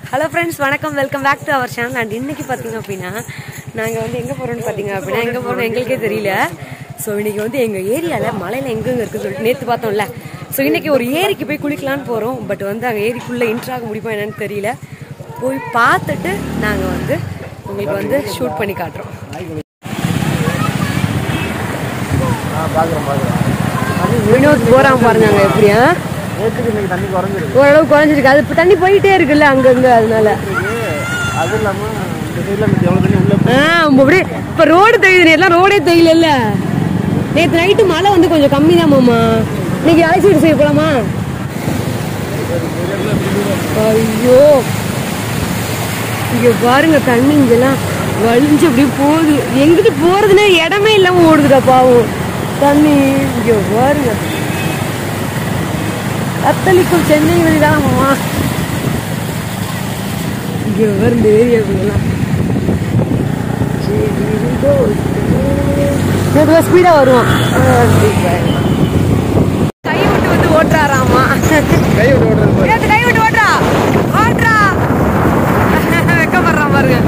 Hello friends வணக்கம் welcome back to our channel and இன்னைக்கு பார்த்தீங்க அப்படின்னா நாங்கள் வந்து எங்கே போகிறோம்னு பார்த்தீங்க அப்படின்னா எங்கே போகிறோம் எங்களுக்கே தெரியல ஸோ இன்னைக்கு வந்து எங்கள் ஏரியாவில் மலையில் எங்கெங்க இருக்குன்னு சொல்லிட்டு நேற்று பார்த்தோம்ல ஸோ இன்னைக்கு ஒரு ஏரிக்கு போய் குளிக்கலான்னு போகிறோம் பட் வந்து அங்கே ஏரிக்குள்ளே இன்ட்ராக முடியுமா என்னன்னு தெரியல போய் பார்த்துட்டு நாங்கள் வந்து உங்களுக்கு வந்து ஷூட் பண்ணி காட்டுறோம் பார்க்குறோம் பார்க்குறோம் வினோத் போகிறான் பாருங்க அங்கே எப்படியா நேற்றுக்கு இன்னைக்கு தண்ணி குறைஞ்சிருக்கு ஓரளவு குறைஞ்சிருக்கு அது இப்போ தண்ணி போயிட்டே இருக்குல்ல அங்கங்க அதனால அது இல்லாமல் இந்த சைடில் இந்த எவ்வளோ தண்ணி உள்ள ஆ அப்படியே இப்போ ரோடு தெரியுது எல்லாம் ரோடே தெரியல நேற்று நைட்டு மழை வந்து கொஞ்சம் கம்மி தான் மாமா இன்னைக்கு அழைச்சிட்டு செய்ய போலாமா ஐயோ இங்க பாருங்க தண்ணி இங்கெல்லாம் வலிஞ்சு அப்படியே போகுது எங்கிட்டு போறதுன்னே இடமே இல்லாம ஓடுதுடா பாவம் தண்ணி இங்க பாருங்க அத்தளிக்கும் சென்னை வழிதான் மாமா இங்க வரும் இந்த ஏரியாவுலாம் மெதுவா ஸ்பீடா வருவான் கை விட்டு வந்து ஓட்டுறாராமா கை விட்டு ஓடுறது ஏத்து கை விட்டு ஓட்டுறா ஓட்டுறா வெக்கப்படுறான் பாருங்க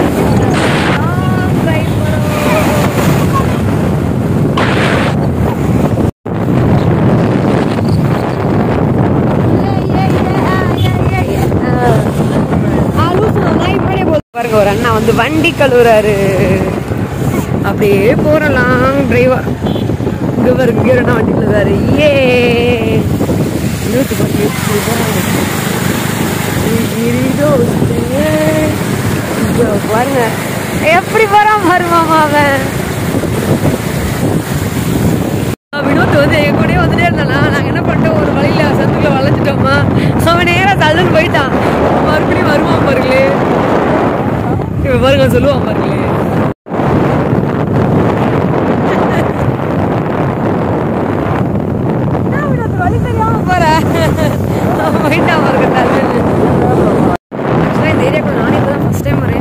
பாருங்க ஒரு அண்ணா வந்து வண்டி கழுவுறாரு அப்படியே போறலாம் டிரைவர் இங்க பாருங்க இங்க ஒரு அண்ணா வண்டி கழுவுறாரு ஏ இருபத்தி பத்து எப்படி போறாங்க கிரிதோ இங்க பாருங்க எப்படி போறான் பாருமாமா அவன் வினோத் வந்து என் கூடயே வந்துட்டே இருந்தானா நாங்க என்ன பண்ணிட்டோம் ஒரு வழியில சந்துக்குள்ள வளைஞ்சிட்டோமா அவன் நேரா தள்ளுன்னு போயிட்டான் மறுபடியும் வருவான் பாருங்களே இவன் பாருங்க சொல்லுவான் பாருங்களே என்ன வினோத் வழி தெரியாம போற அவன் போயிட்டான் பாருங்க தள்ளுன்னு ஆக்சுவலாக இந்த ஏரியாக்குள்ள நானே இப்போ தான் ஃபஸ்ட் டைம் வரேன்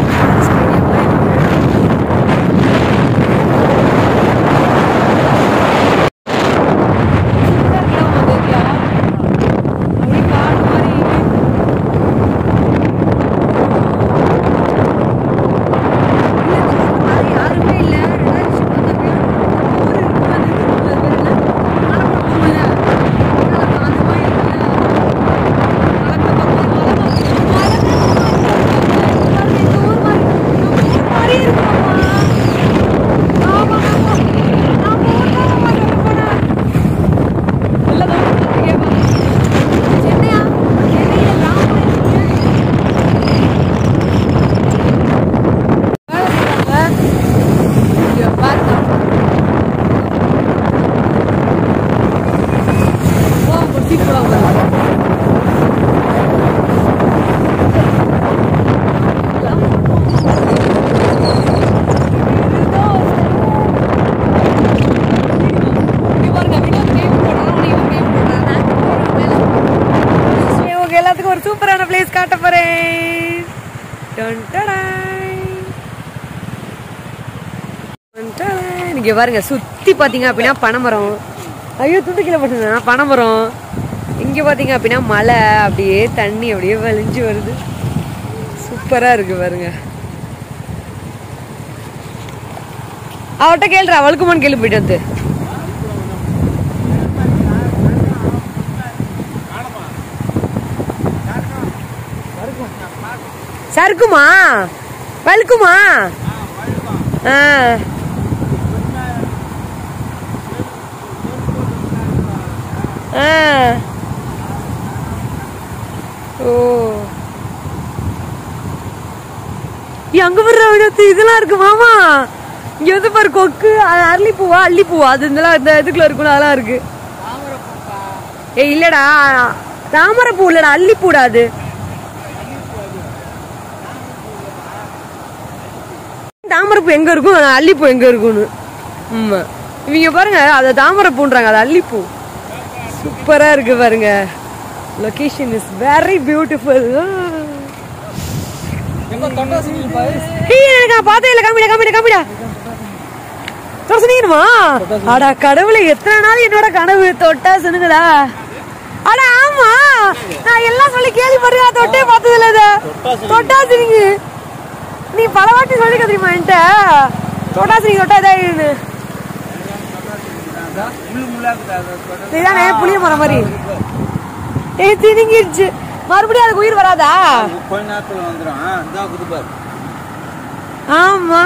உங்க எல்லாத்துக்கும் ஒரு சூப்பரான பிளேஸ் காட்ட போறேன் டன் டடாய். டன் டடாய். இங்க பாருங்க சுத்தி பாத்தீங்க அப்படின்னா பனைமரம் ஐயோ துண்டு கீழே போட்டுனா பனைமரம் இங்க பாத்தீங்க அப்படின்னா மலை அப்படியே தண்ணி அப்படியே வலிஞ்சு வருது சூப்பரா இருக்கு பாருங்க அவட்ட கேள்றா அவளுக்குமான்னு கேள்வி போயிட்டு வந்து சறுக்குமா வழுக்குமா ஆ ஆ ஓ ஏய், அங்க வர்ற விடத்து இதெல்லாம் இருக்கு மாமா இங்க வந்து பாரு கொக்கு அது அரளிப்பூவா அள்ளிப்பூவா அது இதெல்லாம் இந்த இதுக்குள்ள இருக்கும்ல அதெல்லாம் இருக்கு ஏய் இல்லடா தாமரை பூ இல்லடா அல்லிப்பூடா அது தாமரைப்பூ எங்க இருக்கும் அல்லிப்பூ எங்க இருக்கும்னு ஆமா இவங்க பாருங்க அதை தாமரைப்பூன்றாங்க அது அல்லிப்பூ சூப்பரா இருக்கு பாருங்க லொகேஷன் இஸ் வெரி பியூட்டிஃபுல் எனக்கு பார்த்தே இல்ல காமிடா காமிடா காமிடா சொன்னீங்கணுமா அடா கடவுளை எத்தனை நாள் என்னோட கனவு தொட்டா சொன்னுங்கடா அட ஆமா நான் எல்லாம் சொல்லி கேள்விப்படுறேன் தொட்டே பார்த்தது இல்ல இதை. தொட்டா சிரிங்க நீ பல வாட்டி சொல்லி தெரியுமா என்கிட்ட தொட்டா சிரிங்க தொட்டா இதாயிடுன்னு இதானே புளிய மரம் மாதிரி ஏய் திணிங்கிடுச்சு மறுபடியும் அதுக்கு உயிர் வராதா கொஞ்ச நேரத்துல வந்துடும் இதான் குதுப்பார் ஆமா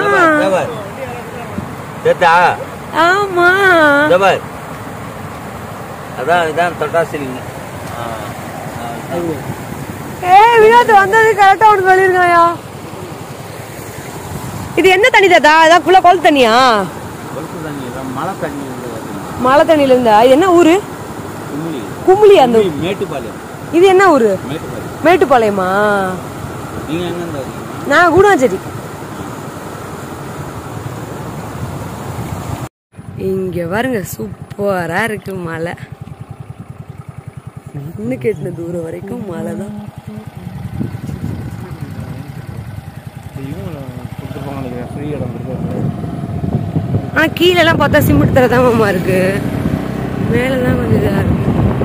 சேத்தா ஆமா ஜபார் அதான் இதான் தொட்டாசிலிங்க ஏய் வினோத் வந்தது கரெக்டா ஒன்று சொல்லிருக்காயா இது என்ன தண்ணி தாத்தா அதான் ஃபுல்லா குளத்து தண்ணியா கொழுப்பு தண்ணி தான் மழை தண்ணி வந்து வருதுங்க. மழை தண்ணியில இருந்தா இது என்ன ஊரு குமிழி குமுளி அந்த ஊ- மேட்டுப்பாளையம் இது என்ன ஊரு மேட்டுப்பாளையம் மேட்டுப்பாளையமா நீங்க எங்க இருந்து வரீங்க நான் கூடாஞ்சேரி இங்க பாருங்க சூப்பரா இருக்கு மலை இன்னும் கேட்டின தூரம் வரைக்கும் மலை தான் ஃப்ரீ இடம் கொடுத்தாங்க ஆனா கீழே எல்லாம் பார்த்தா சிமெண்ட் தர தான் இருக்கு மேலெல்லாம் கொஞ்சம் இதா இருக்கு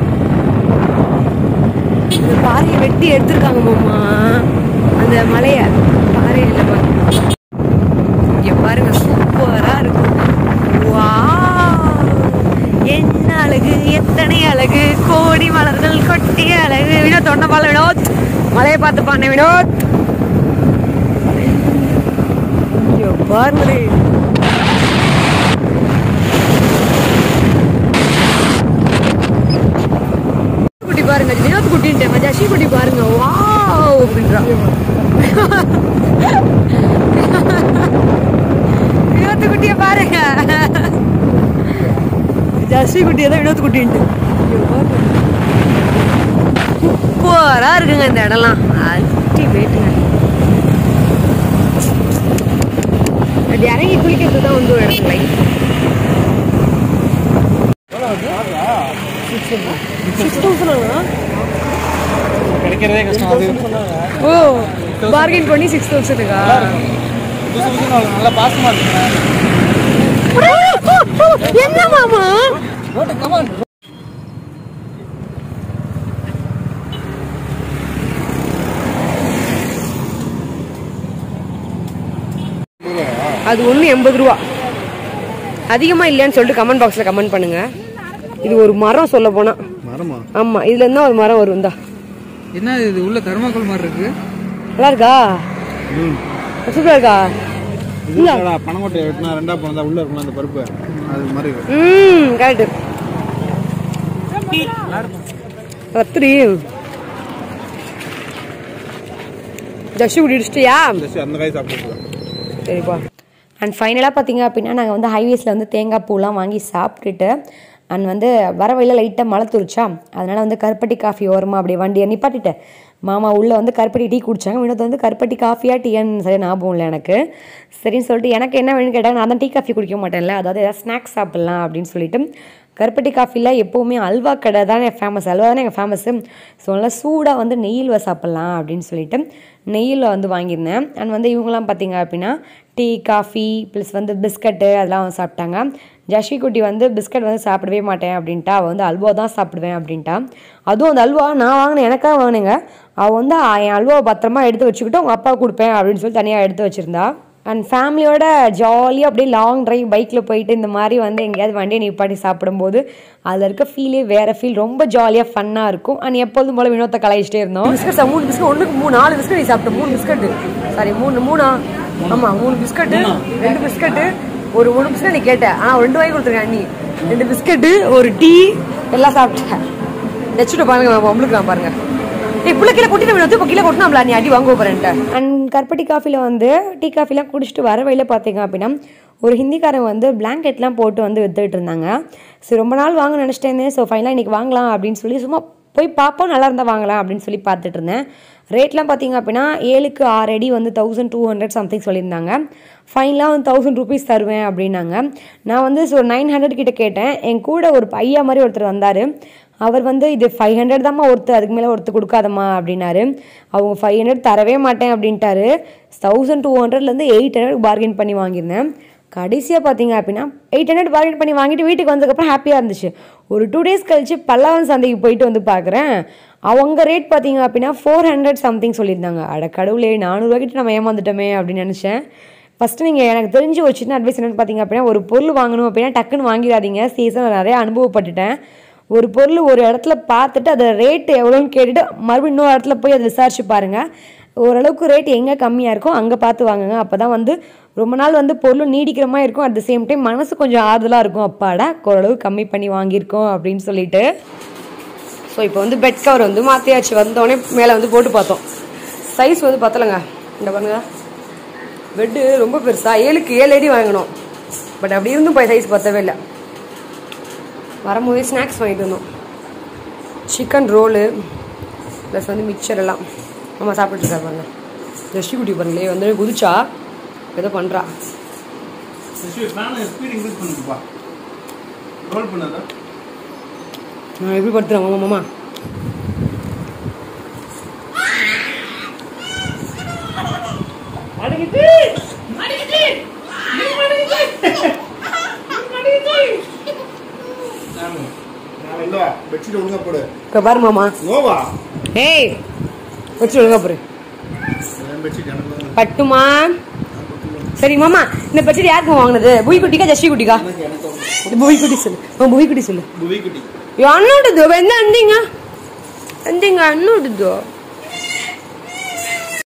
இந்த பாறையை வெட்டி எடுத்திருக்காங்க மாமா அந்த மலைய பாறையில பாருங்க இங்க பாருங்க சூப்பரா இருக்கும் வாவ்! என்ன அழகு எத்தனை அழகு கோடி மலர்கள் கொட்டிய அழகு வினோத் தொண்டை பால வினோத் மலையை பார்த்து பாருங்க வினோத் இங்க பாருங்களே குட்டி பாருங்க வினோத் குட்டின்ட்டு ஜஷி குட்டி பாருங்க வாவ் அப்படின்றா வினோத் குட்டிய பாருங்க ஜஷி குட்டியை தான் வினோத் குட்டின்ட்டு சூப்பரா இருக்குங்க இந்த இடம்லாம் அல்டிமேட்டுங்க அது இறங்கி குளிக்கிறது தான் வந்து ஒரு இடத்துல லைஃப் சிக்ஸ் தௌசண்ட் கிடைக்கிறதே கஷ்டம் அது ஓ பார்கெயின் பண்ணி சிக்ஸ் தௌசண்ட்க்கா புதுசு புதுசு நல்லா பாசமா இருக்குங்க என்ன மாமா அது ஒன்று எண்பது ரூபா அதிகமாக இல்லையான்னு சொல்லிட்டு கமெண்ட் பாக்ஸில் கமெண்ட் பண்ணுங்க இது ஒரு மரம் சொல்ல போனா மரமா ஆமா இதுல இருந்தா ஒரு மரம் வரும் இந்தா என்ன இது உள்ள தர்மாக்கோல் மாதிரி இருக்கு நல்லா இருக்கா ம் சூப்பரா இருக்கா இல்லடா பனங்கொட்டை வெட்டினா ரெண்டா போனதா உள்ள இருக்கும் அந்த பருப்பு அது மாதிரி இருக்கு. ம் கரெக்ட் கத்திரி தஷு குடிச்சிட்டியா ஜஸ்ட் அந்த காய் சாப்பிட்டு சரிப்பா அண்ட் ஃபைனலாக பார்த்தீங்க அப்படின்னா நாங்கள் வந்து ஹைவேஸில் வந்து தேங்காய் பூலாம் வாங்கி சாப்பிட்டுட்டு அண்ட் வந்து வர வழியில் லைட்டாக மழை துரிச்சா அதனால் வந்து கருப்பட்டி காஃபி ஓரமாக அப்படியே வண்டியை நிப்பாட்டிட்டு மாமா உள்ளே வந்து கருப்பட்டி டீ குடிச்சாங்க வினோத் வந்து கருப்பட்டி காஃபியாக டீன்னு சரி ஞாபகம் இல்லை எனக்கு சரின்னு சொல்லிட்டு எனக்கு என்ன வேணும்னு கேட்டாங்க நான் தான் டீ காஃபி குடிக்க மாட்டேன்ல அதாவது ஏதாவது ஸ்நாக்ஸ் சாப்பிட்லாம் அப்படின்னு சொல்லிட்டு கருப்பட்டி காஃபியில் எப்போவுமே அல்வா கடை தானே ஃபேமஸ் அல்வா தானே எங்கள் ஃபேமஸ்ஸு ஸோ நல்லா சூடாக வந்து நெய்யில் சாப்பிட்லாம் அப்படின்னு சொல்லிட்டு நெய்யில் வந்து வாங்கியிருந்தேன் அண்ட் வந்து இவங்கெல்லாம் பார்த்தீங்க அப்படின்னா டீ காஃபி ப்ளஸ் வந்து பிஸ்கட்டு அதெல்லாம் வந்து சாப்பிட்டாங்க ஜஷி குட்டி வந்து பிஸ்கட் வந்து சாப்பிடவே மாட்டேன் அப்படின்ட்டா அவள் வந்து அல்வா தான் சாப்பிடுவேன் அப்படின்ட்டா அதுவும் அந்த அல்வா நான் வாங்கினேன் எனக்காக வாங்கினேங்க அவள் வந்து "ஆ, என் அல்வாவை பத்திரமா எடுத்து வச்சுக்கிட்டு அவங்க அப்பா கொடுப்பேன் அப்படின்னு சொல்லி தனியாக எடுத்து வச்சுருந்தா அண்ட் ஃபேமிலியோட ஜாலியாக அப்படியே லாங் டிரைவ் பைக்கில் போயிட்டு இந்த மாதிரி வந்து எங்கேயாவது வண்டியை நிப்பாட்டி சாப்பிடும்போது அதில் இருக்க ஃபீலே வேறு ஃபீல் ரொம்ப ஜாலியாக ஃபன்னாக இருக்கும் அண்ட் எப்போதும் போல வினோத்தை கலாய்ச்சிட்டே இருந்தோம் பிஸ்கட் மூணு பிஸ்கட் ஒன்றுக்கு மூணு நாலு பிஸ்கட் நீ சாப்பிட்ட மூணு பிஸ்கட்டு சாரி மூணு மூணா ஆமாம் மூணு பிஸ்கட்டு ரெண்டு பிஸ்கட்டு ஒரு மூணு பிஸ்கட் நீ கேட்ட ஆனால் ரெண்டு வாங்கி கொடுத்துருக்கேன் நீ ரெண்டு பிஸ்கட்டு ஒரு டீ எல்லாம் சாப்பிட்டேன் வச்சுட்டு பாருங்க உங்களுக்கு நான் பாருங்க ஏய் புள்ள கீழே கொட்டிட்டு வந்து இப்போ கீழே கொட்டினாம்ல நீ அடி வாங்க போறேன்ட்ட அண்ட் கருப்பட்டி காஃபியில் வந்து டீ காஃபிலாம் குடிச்சிட்டு வர வழியில் பார்த்தீங்க அப்படின்னா ஒரு ஹிந்திக்காரன் வந்து பிளாங்கெட்லாம் போட்டு வந்து வித்துட்டு இருந்தாங்க சரி ரொம்ப நாள் வாங்க நினச்சிட்டே இருந்தேன் ஸோ ஃபைனலாக இன்றைக்கி வாங்கலாம் அப்படின்னு சொல்லி சும்மா போய் பார்ப்போம் நல்லா இருந்தால் வாங்கலாம் அப்படின்னு சொல்லி பார்த்துட்டு இருந்தேன் ரேட்லாம் பார்த்தீங்க அப்படின்னா ஏழுக்கு ஆறு அடி வந்து தௌசண்ட் டூ ஹண்ட்ரட் சம்திங் சொல்லியிருந்தாங்க ஃபைனலாக வந்து தௌசண்ட் ருபீஸ் தருவேன் அப்படின்னாங்க நான் வந்து ஸோ நைன் ஹண்ட்ரட் கிட்ட கேட்டேன் என் கூட ஒரு பையா மாதிரி ஒருத்தர் வந்தார் அவர் வந்து இது ஃபைவ் ஹண்ட்ரட் தாம்மா ஒருத்து அதுக்கு மேலே ஒருத்து கொடுக்காதம்மா அப்படின்னாரு அவங்க ஃபைவ் ஹண்ட்ரட் தரவே மாட்டேன் அப்படின்ட்டாரு தௌசண்ட் டூ ஹண்ட்ரட்லேருந்து எயிட் ஹண்ட்ரட் பார்கெயின் பண்ணி வாங்கியிருந்தேன் கடைசியாக பார்த்தீங்க அப்படின்னா எயிட் ஹண்ட்ரட் பார்கெட் பண்ணி வாங்கிட்டு வீட்டுக்கு வந்ததுக்கப்புறம் ஹாப்பியாக இருந்துச்சு ஒரு டூ டேஸ் கழிச்சு பல்லாவன் சந்தைக்கு போயிட்டு வந்து பார்க்குறேன் அவங்க ரேட் பார்த்தீங்க அப்படின்னா ஃபோர் ஹண்ட்ரட் சம்திங் சொல்லியிருந்தாங்க அட கடவுளே நானூறுவாக்கிட்ட நம்ம ஏமாந்துட்டோமே அப்படின்னு நினச்சேன் ஃபஸ்ட்டு நீங்கள் எனக்கு தெரிஞ்சு ஒரு சின்ன அட்வைஸ் என்னென்னு பார்த்தீங்க அப்படின்னா ஒரு பொருள் வாங்கணும் அப்படின்னா டக்குன்னு வாங்கிடாதீங்க சீசன் நிறைய அனுபவப்பட்டுட்டேன் ஒரு பொருள் ஒரு இடத்துல பார்த்துட்டு அதை ரேட்டு எவ்வளோன்னு கேட்டுட்டு மறுபடியும் இன்னொரு இடத்துல போய் அதை விசாரிச்சு பாருங்கள் ஓரளவுக்கு ரேட் எங்கே கம்மியாக இருக்கோ அங்கே பார்த்து வாங்குங்க அப்போ தான் வந்து ரொம்ப நாள் வந்து பொருள் நீடிக்கிற மாதிரி இருக்கும் அட் த சேம் டைம் மனசு கொஞ்சம் ஆறுதலாக இருக்கும் அப்பாடா ஓரளவு கம்மி பண்ணி வாங்கியிருக்கோம் அப்படின்னு சொல்லிட்டு ஸோ இப்போ வந்து பெட் கவர் வந்து மாற்றியாச்சு வந்தோடனே மேலே வந்து போட்டு பார்த்தோம் சைஸ் வந்து பத்தலைங்க இந்த பாருங்க பெட்டு ரொம்ப பெருசா ஏழுக்கு ஏழு அடி வாங்கினோம் பட் அப்படி இருந்தும் போய் சைஸ் பத்தவே இல்லை வரும்போதே ஸ்நாக்ஸ் வாங்கிட்டு வந்தோம் சிக்கன் ரோலு ப்ளஸ் வந்து மிக்சர் எல்லாம் அம்மா சாப்பிட்டுட்டு இருக்காரு பாருங்க ஜஸ்டி குட்டி பாருங்களே வந்து குதிச்சா ஏதோ பண்ணுறா ஸ்பீட் இன்க்ரீஸ் பண்ணுப்பா ரோல் பண்ணாதா நான் எப்படி படுத்துறேன் மாமா மாமா இல்ல பெட்ஷீட் ஒழுங்கா போடு இப்போ பாரு மாமா நோவா ஏய் வச்சு ஒழுங்கா போரு என் பெட்ஷீட் எனக்கு தான் பட்டுமா சரி மாமா இந்த பட்ஜெட் யாருக்கு வாங்கினது புய் குட்டிக்கா ஜஸ்டி குட்டிக்கா எனக்கு எனக்கு ஒண்ணு. புய் குட்டி சொல்லு உன் புய் குட்டி சொல்லு புவி குட்டி அண்ணோடுது என்ன அந்திங்க அந்திங்க அண்ணோடுது